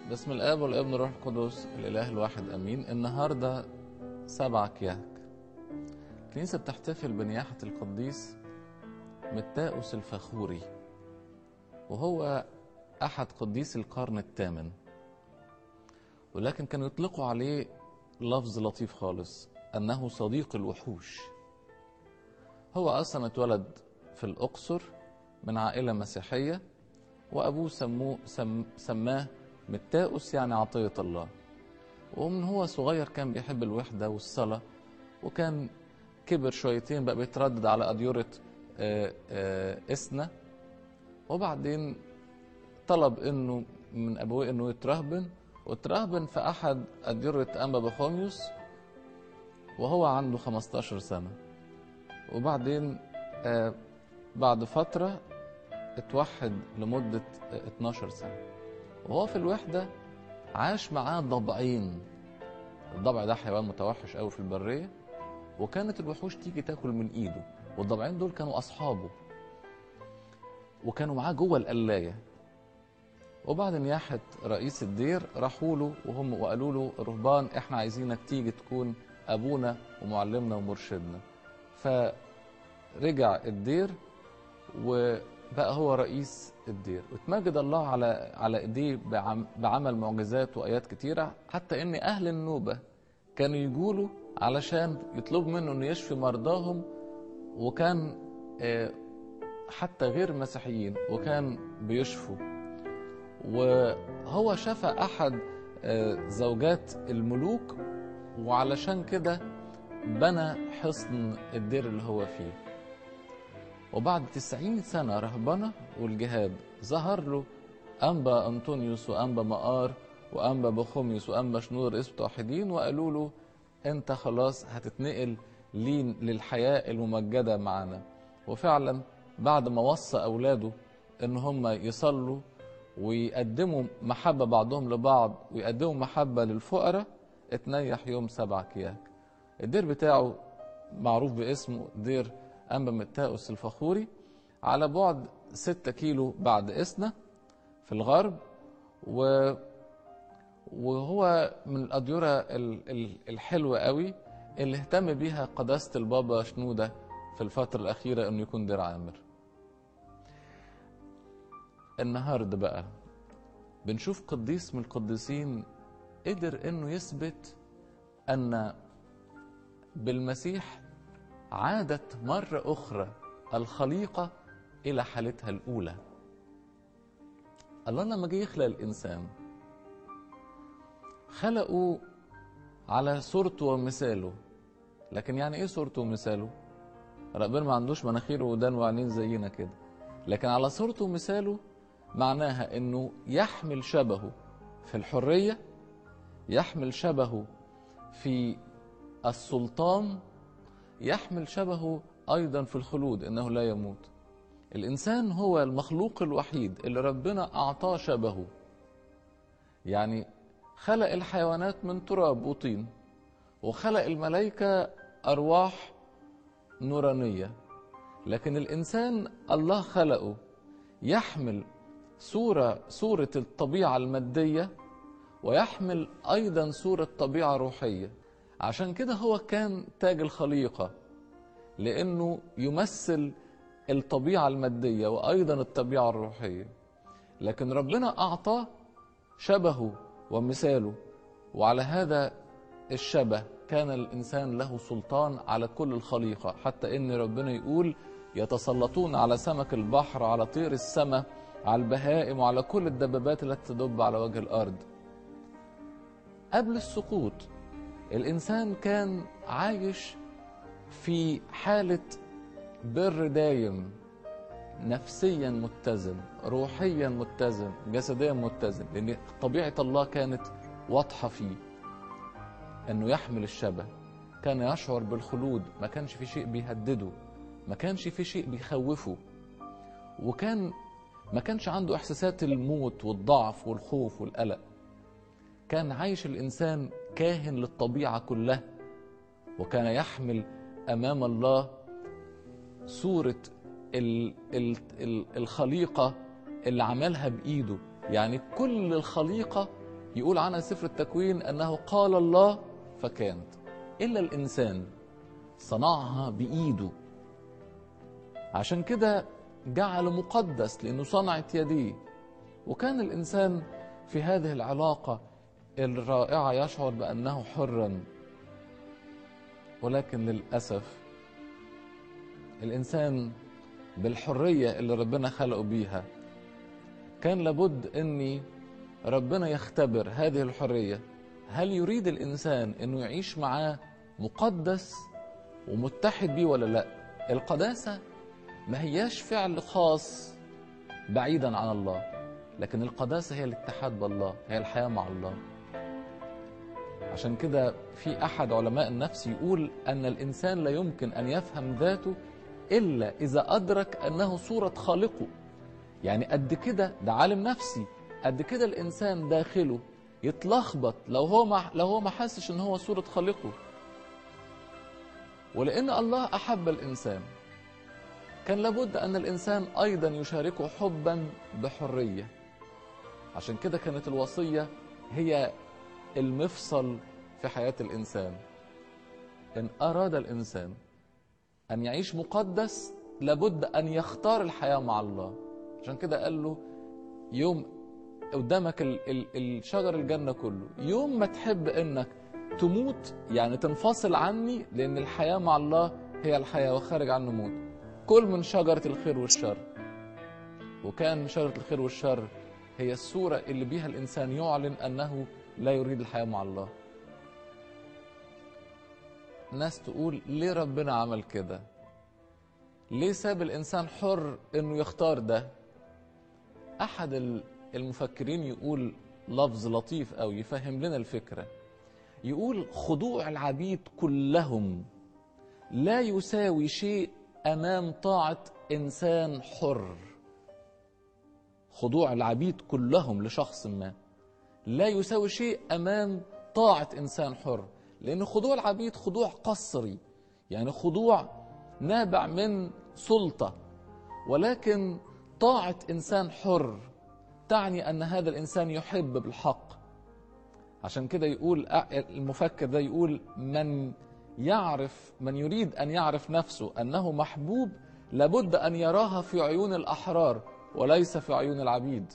باسم الاب والابن والروح القدس الاله الواحد امين النهارده سبع كياك الكنيسه بتحتفل بنياحه القديس متاؤس الفخوري وهو احد قديس القرن الثامن ولكن كانوا يطلقوا عليه لفظ لطيف خالص انه صديق الوحوش هو اصلا اتولد في الاقصر من عائله مسيحيه وابوه سموه سم سماه متاؤس يعني عطيه الله ومن هو صغير كان بيحب الوحده والصلاه وكان كبر شويتين بقى بيتردد على اديره آه، آه، اسنا وبعدين طلب انه من ابويه انه يترهبن وترهبن في احد اديره انبا بخوميوس وهو عنده 15 سنه وبعدين آه، بعد فتره اتوحد لمدة 12 سنة وهو في الوحدة عاش معاه ضبعين الضبع ده حيوان متوحش قوي في البرية وكانت الوحوش تيجي تاكل من ايده والضبعين دول كانوا اصحابه وكانوا معاه جوه القلاية وبعد نياحة رئيس الدير راحوا له وهم وقالوا له رهبان احنا عايزينك تيجي تكون ابونا ومعلمنا ومرشدنا فرجع الدير وبقى هو رئيس الدير واتمجد الله على على ايديه بعم بعمل معجزات وايات كتيره حتى ان اهل النوبه كانوا يجوا له علشان يطلبوا منه انه يشفي مرضاهم وكان آه، حتى غير مسيحيين وكان بيشفوا وهو شفى احد آه، زوجات الملوك وعلشان كده بنى حصن الدير اللي هو فيه وبعد تسعين سنة رهبنة والجهاد ظهر له أنبا أنطونيوس وأنبا مقار وأنبا بخوميوس وأنبا شنور رئيس متوحدين وقالوا له أنت خلاص هتتنقل لين للحياة الممجدة معانا وفعلا بعد ما وصى أولاده إن هم يصلوا ويقدموا محبة بعضهم لبعض ويقدموا محبة للفقراء اتنيح يوم سبع كياك الدير بتاعه معروف باسمه دير أنبا متاؤس الفخوري على بعد ستة كيلو بعد إسنا في الغرب و وهو من الأديرة ال- ال- الحلوة قوي اللي اهتم بيها قداسة البابا شنودة في الفترة الأخيرة إنه يكون دير عامر النهاردة بقى بنشوف قديس من القديسين قدر إنه يثبت أن بالمسيح عادت مرة أخرى الخليقة إلى حالتها الأولى الله لما جه يخلق الإنسان خلقه على صورته ومثاله لكن يعني إيه صورته ومثاله؟ ربنا ما عندوش مناخير ودان وعينين زينا كده لكن على صورته ومثاله معناها إنه يحمل شبهه في الحرية يحمل شبهه في السلطان يحمل شبهه ايضا في الخلود انه لا يموت الانسان هو المخلوق الوحيد اللي ربنا اعطاه شبهه يعني خلق الحيوانات من تراب وطين وخلق الملائكه ارواح نورانيه لكن الانسان الله خلقه يحمل صوره صوره الطبيعه الماديه ويحمل ايضا صوره طبيعه روحيه عشان كده هو كان تاج الخليقة لأنه يمثل الطبيعة المادية وأيضا الطبيعة الروحية لكن ربنا أعطاه شبهه ومثاله وعلى هذا الشبه كان الإنسان له سلطان على كل الخليقة حتى إن ربنا يقول يتسلطون على سمك البحر على طير السماء على البهائم وعلى كل الدبابات التي تدب على وجه الأرض قبل السقوط الإنسان كان عايش في حالة بر دايم نفسيا متزن روحيا متزن جسديا متزن لأن طبيعة الله كانت واضحة فيه أنه يحمل الشبه كان يشعر بالخلود ما كانش في شيء بيهدده ما كانش في شيء بيخوفه وكان ما كانش عنده إحساسات الموت والضعف والخوف والقلق كان عايش الإنسان كاهن للطبيعة كلها وكان يحمل أمام الله صورة ال ال ال الخليقة اللي عملها بإيده يعني كل الخليقة يقول عنها سفر التكوين أنه قال الله فكانت إلا الإنسان صنعها بإيده عشان كده جعله مقدس لأنه صنعت يديه وكان الإنسان في هذه العلاقة الرائعة يشعر بأنه حرا ولكن للأسف الإنسان بالحرية اللي ربنا خلقه بيها كان لابد أني ربنا يختبر هذه الحرية هل يريد الإنسان أنه يعيش معاه مقدس ومتحد بيه ولا لا القداسة ما هياش فعل خاص بعيدا عن الله لكن القداسة هي الاتحاد بالله هي الحياة مع الله عشان كده في أحد علماء النفس يقول أن الإنسان لا يمكن أن يفهم ذاته إلا إذا أدرك أنه صورة خالقه يعني قد كده ده عالم نفسي قد كده الإنسان داخله يتلخبط لو هو ما لو هو ما حسش ان هو صورة خالقه ولأن الله أحب الإنسان كان لابد أن الإنسان أيضا يشاركه حبا بحرية عشان كده كانت الوصية هي المفصل في حياة الإنسان إن أراد الإنسان أن يعيش مقدس لابد أن يختار الحياة مع الله عشان كده قال له يوم قدامك ال ال الشجر الجنة كله يوم ما تحب إنك تموت يعني تنفصل عني لأن الحياة مع الله هي الحياة وخارج عنه موت كل من شجرة الخير والشر وكان شجرة الخير والشر هي الصورة اللي بيها الإنسان يعلن أنه لا يريد الحياة مع الله ناس تقول ليه ربنا عمل كده ليه ساب الإنسان حر أنه يختار ده أحد المفكرين يقول لفظ لطيف أو يفهم لنا الفكرة يقول خضوع العبيد كلهم لا يساوي شيء أمام طاعة إنسان حر خضوع العبيد كلهم لشخص ما لا يساوي شيء امام طاعه انسان حر لان خضوع العبيد خضوع قصري يعني خضوع نابع من سلطه ولكن طاعه انسان حر تعني ان هذا الانسان يحب بالحق عشان كده يقول المفكر ده يقول من يعرف من يريد ان يعرف نفسه انه محبوب لابد ان يراها في عيون الاحرار وليس في عيون العبيد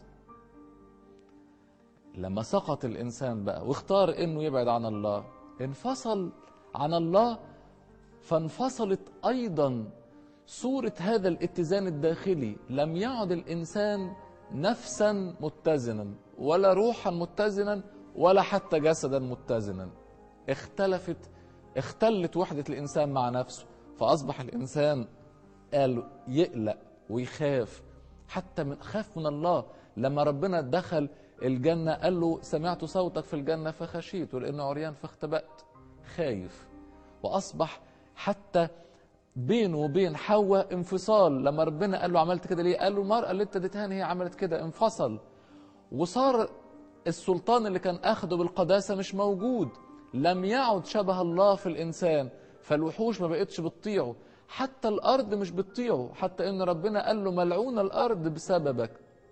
لما سقط الانسان بقى واختار انه يبعد عن الله انفصل عن الله فانفصلت ايضا صوره هذا الاتزان الداخلي لم يعد الانسان نفسا متزنا ولا روحا متزنا ولا حتى جسدا متزنا اختلفت اختلت وحده الانسان مع نفسه فاصبح الانسان قال يقلق ويخاف حتى من خاف من الله لما ربنا دخل الجنة قال له سمعت صوتك في الجنة فخشيت لأنه عريان فاختبأت خايف وأصبح حتى بينه وبين حواء انفصال لما ربنا قال له عملت كده ليه قال له المرأة اللي انت اديتها هي عملت كده انفصل وصار السلطان اللي كان اخده بالقداسة مش موجود لم يعد شبه الله في الإنسان فالوحوش ما بقتش بتطيعه حتى الأرض مش بتطيعه حتى إن ربنا قال له ملعون الأرض بسببك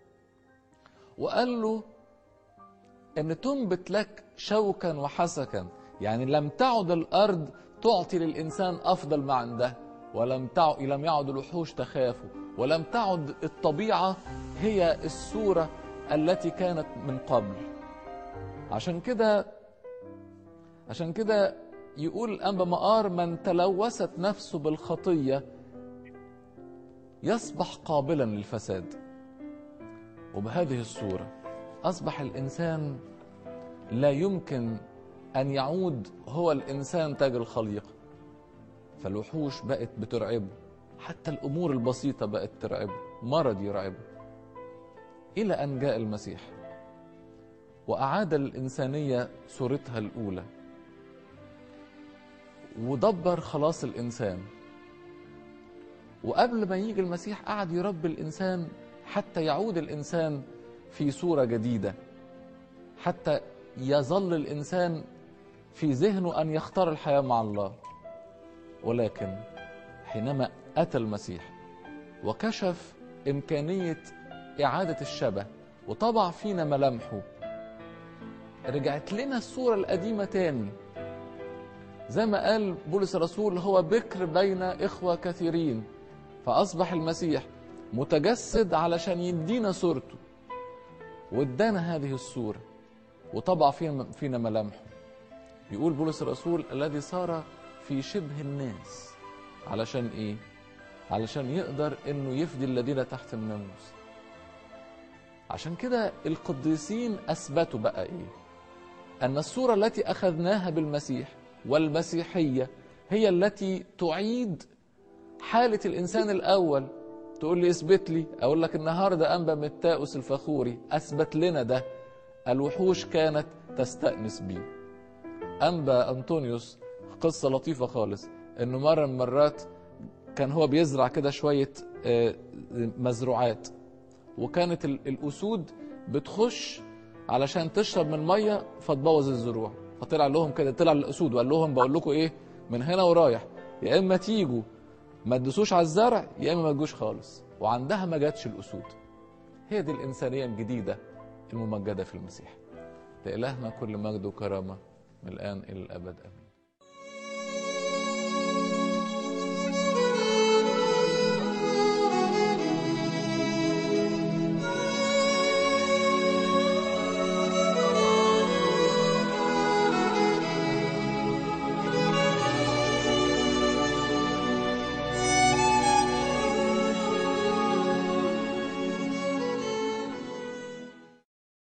وقال له ان تنبت لك شوكا وحسكا يعني لم تعد الارض تعطي للانسان افضل ما عنده ولم تعد لم يعد الوحوش تخافه ولم تعد الطبيعه هي الصوره التي كانت من قبل عشان كده عشان كده يقول الانبا مقار من تلوثت نفسه بالخطيه يصبح قابلا للفساد وبهذه الصوره اصبح الانسان لا يمكن ان يعود هو الانسان تاج الخليقه فالوحوش بقت بترعبه حتى الامور البسيطه بقت ترعبه مرض يرعبه الى ان جاء المسيح واعاد الانسانيه صورتها الاولى ودبر خلاص الانسان وقبل ما يجي المسيح قعد يربي الانسان حتى يعود الانسان في صوره جديده حتى يظل الانسان في ذهنه ان يختار الحياه مع الله ولكن حينما اتى المسيح وكشف امكانيه اعاده الشبه وطبع فينا ملامحه رجعت لنا الصورة القديمة تاني زي ما قال بولس الرسول هو بكر بين إخوة كثيرين فأصبح المسيح متجسد علشان يدينا صورته وادانا هذه الصورة وطبع فينا فينا ملامحه يقول بولس الرسول الذي صار في شبه الناس علشان ايه علشان يقدر انه يفدي الذين تحت الناموس عشان كده القديسين اثبتوا بقى ايه ان الصوره التي اخذناها بالمسيح والمسيحيه هي التي تعيد حاله الانسان الاول تقول لي اثبت لي اقول لك النهارده انبا متاوس الفخوري اثبت لنا ده الوحوش كانت تستانس بيه انبا انطونيوس قصه لطيفه خالص انه مره من المرات كان هو بيزرع كده شويه آه، مزروعات وكانت ال- الاسود بتخش علشان تشرب من ميه فتبوظ الزروع فطلع لهم كده طلع الاسود وقال لهم بقول لكم ايه من هنا ورايح يا اما تيجوا ما تدوسوش على الزرع يا اما ما تجوش خالص وعندها ما جاتش الاسود هي دي الانسانيه الجديده الممجده في المسيح لإلهنا كل مجد وكرامه من الان الى الابد امين